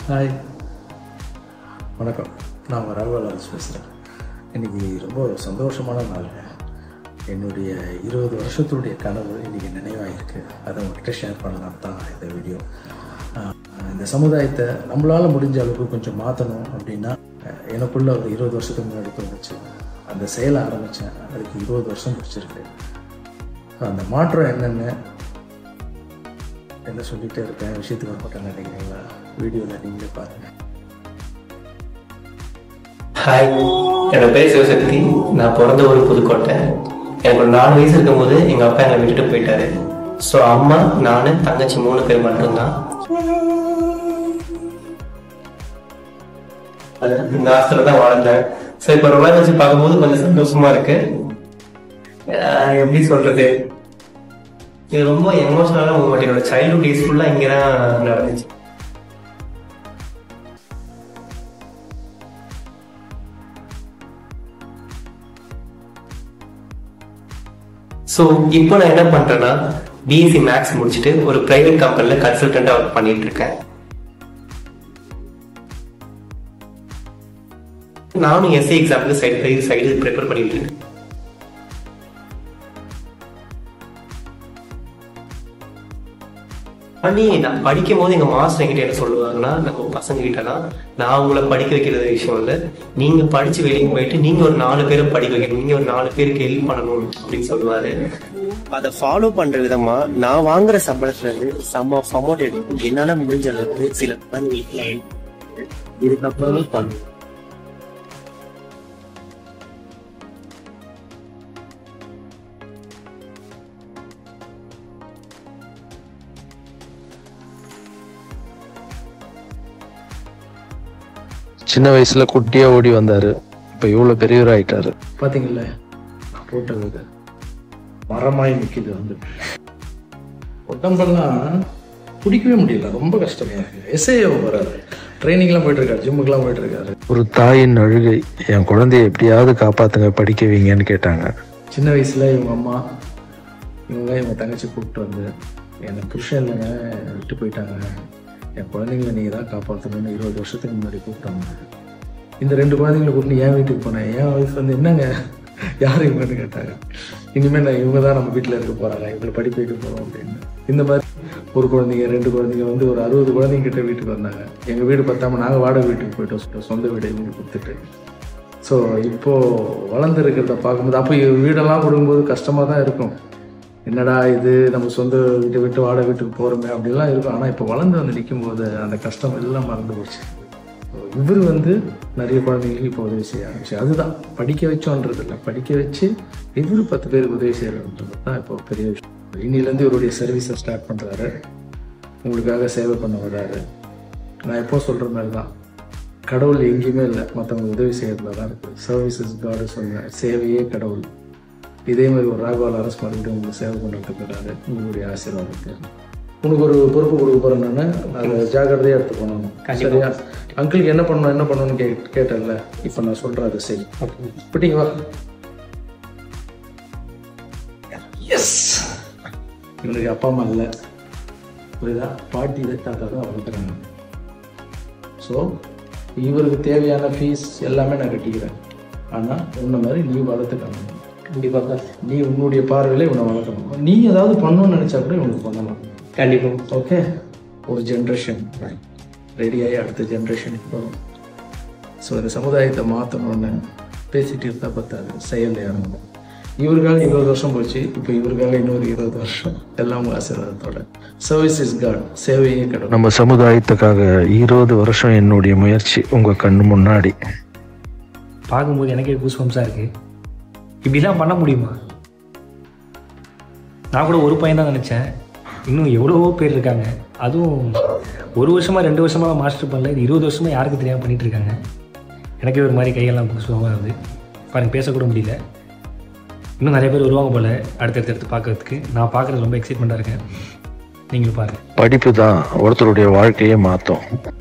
hi வணக்கம் நான் உங்கள் ராகவலாஸ் பேசுகிறேன் இன்றைக்கி ரொம்ப சந்தோஷமான நாளுங்க என்னுடைய இருபது வருஷத்துடைய கனவு இன்றைக்கி நினைவாயிருக்கு அதை உங்ககிட்ட ஷேர் பண்ணலாம் தான் இந்த வீடியோ ஆஹ் இந்த சமுதாயத்தை நம்மளால் முடிஞ்ச அளவுக்கு கொஞ்சம் மாற்றணும் அப்படின்னா அஹ் எனக்குள்ள ஒரு இருபது வருஷத்துக்கு முன்னாடி தோணுச்சு அந்த செயலை ஆரம்பித்தேன் அதுக்கு இருபது வருஷம் பிடிச்சிருக்கு அந்த மாற்றம் என்னென்னு என்ன சொல்லிகிட்டே இருக்கேன் விஷயத்துக்கு வர மாட்டேன்னு நினைக்கிறீங்களா வீடியோவில் நீங்களே பாருங்கள் ஹாய் என்னோட பேர் சிவசக்தி நான் பிறந்த ஒரு புதுக்கோட்டை எனக்கு ஒரு நாலு வயசு இருக்கும்போது எங்கள் அப்பா என்னை விட்டுட்டு போயிட்டாரு ஸோ அம்மா நான் தங்கச்சி மூணு பேர் மட்டும்தான் அது இந்த ஹாஸ்டலில் தான் வாழ்ந்தேன் ஸோ இப்போ ரொம்ப நாள் வச்சு பார்க்கும்போது கொஞ்சம் சந்தோஷமா இருக்கு ஆஹ் எப்படி சொல்றது இது ரொம்ப எமோஷனலான மூமெண்ட் என்னோட சைல்ட்ஹுட் டேஸ் ஃபுல்லாக இங்கே தான் நடந்துச்சு ஸோ இப்போ நான் என்ன பண்றேன்னா பிஎஸ்சி மேக்ஸ் முடிச்சுட்டு ஒரு பிரைவேட் கம்பெனில கன்சல்டண்டா ஒர்க் பண்ணிட்டு இருக்கேன் நானும் எஸ்ஏ எக்ஸாமுக்கு சைடு சைடு ப்ரிப்பேர் பண்ணிட்டு இருக்கேன் அண்ணி நான் படிக்கும் போது எங்க மாஸ்டர் என்கிட்ட என்ன சொல்லுவாங்கன்னா நம்ம பசங்க கிட்டலாம் நான் உங்களை படிக்க வைக்கிறது விஷயம் இல்ல நீங்க படிச்சு வெளியே போயிட்டு நீங்க ஒரு நாலு பேரை படிக்க வைக்கணும் நீங்க ஒரு நாலு பேருக்கு ஹெல்ப் பண்ணணும் அப்படின்னு சொல்லுவாரு அதை ஃபாலோ பண்ற விதமா நான் வாங்குற சம்பளத்துல இருந்து சம் ஆஃப் அமௌண்ட் எடுத்து என்னால முடிஞ்ச அளவுக்கு சில குழந்தைங்களுக்கு help இதுக்கப்புறம் பண்ணுவேன் சின்ன வயசுல குட்டியா ஓடி வந்தாரு இப்ப இவ்வளவு பெரியவர் ஆயிட்டாரு பார்த்தீங்கல்ல நான் போட்டது மரமாய் நிற்கிது வந்து உடம்பெல்லாம் பிடிக்கவே முடியல ரொம்ப கஷ்டமா இருக்கு எஸ்ஐஓ வராது ட்ரைனிங்லாம் போயிட்டு இருக்காரு ஜிம்முக்கெல்லாம் போயிட்டு இருக்காரு ஒரு தாயின் அழுகை என் குழந்தைய எப்படியாவது காப்பாத்துங்க படிக்க வைங்கன்னு கேட்டாங்க சின்ன வயசுல இவங்க அம்மா இவங்க இவங்க தங்கச்சி கூப்பிட்டு வந்து என்னை புருஷன் இல்லைங்க என்னை விட்டு போயிட்டாங்க என் குழந்தைங்களை நீங்கள் தான் காப்பாற்றணும்னு இருபது வருஷத்துக்கு முன்னாடி கூப்பிட்டாங்க இந்த ரெண்டு குழந்தைங்களை கூப்பிட்டு என் வீட்டுக்கு போனேன் என் ஒய்ஃப் வந்து என்னங்க யார் இவங்கன்னு கேட்டாங்க இனிமேல் நான் இவங்க தான் நம்ம வீட்டில் இருக்க போகிறாங்க இவங்களை படிக்க வைக்க போகிறோம் அப்படின்னு இந்த மாதிரி ஒரு குழந்தைங்க ரெண்டு குழந்தைங்க வந்து ஒரு அறுபது குழந்தைங்க கிட்ட வீட்டுக்கு வந்தாங்க எங்கள் வீடு பத்தாம நாங்கள் வாடகை வீட்டுக்கு போயிட்டோம் சொ- சொந்த வீடு இவங்களுக்கு கொடுத்துட்டு ஸோ இப்போ வளர்ந்து இருக்கிறத பார்க்கும்போது அப்போ வீடெல்லாம் கொடுக்கும்போது கஷ்டமாக தான் இருக்கும் என்னடா இது நம்ம சொந்த வீட்டை விட்டு வாடகை வீட்டுக்கு போகிறோமே அப்படிலாம் இருக்கும் ஆனால் இப்போ வளர்ந்து வந்து நிற்கும்போது அந்த கஷ்டம் எல்லாம் மறந்து போச்சு இவர் வந்து நிறைய குழந்தைங்களுக்கு இப்போ உதவி செய்ய ஆரம்பிச்சு அதுதான் படிக்க வச்சோன்றது இல்லை படிக்க வச்சு இவர் பத்து பேருக்கு உதவி செய்யறதுன்றது தான் இப்போ பெரிய விஷயம் இன்னிலேருந்து இவருடைய சர்வீஸை ஸ்டார்ட் பண்ணுறாரு உங்களுக்காக சேவை பண்ண வர்றாரு நான் எப்போ சொல்கிற மாதிரி தான் கடவுள் எங்கேயுமே இல்லை மற்றவங்க உதவி செய்யறதுல தான் இருக்குது சர்வீசஸ் காடு சொன்னேன் சேவையே கடவுள் இதே மாதிரி ஒரு ராகவால் அரசு மறுபடியும் உங்களுக்கு சேவை பண்ணுறதுக்கு உங்களுடைய ஆசீர்வாதத்தை உனக்கு ஒரு பொறுப்பு கொடுக்க போகிறேன் நான் அதை ஜாக்கிரதையாக எடுத்து பண்ணணும் சரியா அங்கிளுக்கு என்ன பண்ணணும் என்ன பண்ணணும்னு கே கேட்டேன்ல இப்போ நான் சொல்கிறேன் அதை சரி விட்டீங்க வா எஸ் இவனுக்கு அப்பா அம்மா இல்லை புரியுதா பாட்டி தான் தாத்தா தான் வளர்க்குறாங்க ஸோ இவருக்கு தேவையான ஃபீஸ் எல்லாமே நான் கட்டிக்கிறேன் ஆனால் உன்ன மாதிரி நீ வளர்த்துக்கணும் கண்டிப்பாக நீ உன்னுடைய பார்வையில் இவனை வளர்க்கணும் நீ ஏதாவது பண்ணணும்னு நினச்சா கூட இவனுக்கு பண்ணலாம் கண்டிப்பா ஓகே ஒரு ஜென்ரேஷன் ரெடியாகி அடுத்த ஜென்ரேஷனுக்கு வரும் ஸோ இந்த சமுதாயத்தை மாற்றணும்னு பேசிட்டு இருந்தால் பத்தாது செயல் இறங்கணும் இவருக்காக இருபது வருஷம் போச்சு இப்போ இவருக்காக இன்னொரு இருபது வருஷம் எல்லாம் உங்கள் ஆசீர்வாதத்தோட சர்வீஸ் இஸ் காட் சேவையே கடவுள் நம்ம சமுதாயத்துக்காக இருபது வருஷம் என்னுடைய முயற்சி உங்க கண்ணு முன்னாடி பார்க்கும்போது எனக்கே கூஸ்பம்ஸாக இருக்கு இப்படிலாம் பண்ண முடியுமா நான் கூட ஒரு பையன் தான் நினச்சேன் இன்னும் எவ்வளவோ பேர் இருக்காங்க அதுவும் ஒரு வருஷமா ரெண்டு வருஷமா மாஸ்டர் பண்ணல இது இருபது வருஷமா யாருக்கு தெரியாமல் பண்ணிட்டு இருக்காங்க எனக்கே ஒரு மாதிரி கையெல்லாம் புதுசுவாக ஆகுது பாருங்க பேசக்கூட முடியல இன்னும் நிறைய பேர் வருவாங்க போல அடுத்தடுத்து எடுத்து பார்க்கறதுக்கு நான் பார்க்குறது ரொம்ப எக்ஸைட்மெண்ட்டாக இருக்கேன் நீங்களும் பாருங்கள் படிப்பு தான் ஒருத்தருடைய வாழ்க்கையை மாற்றும்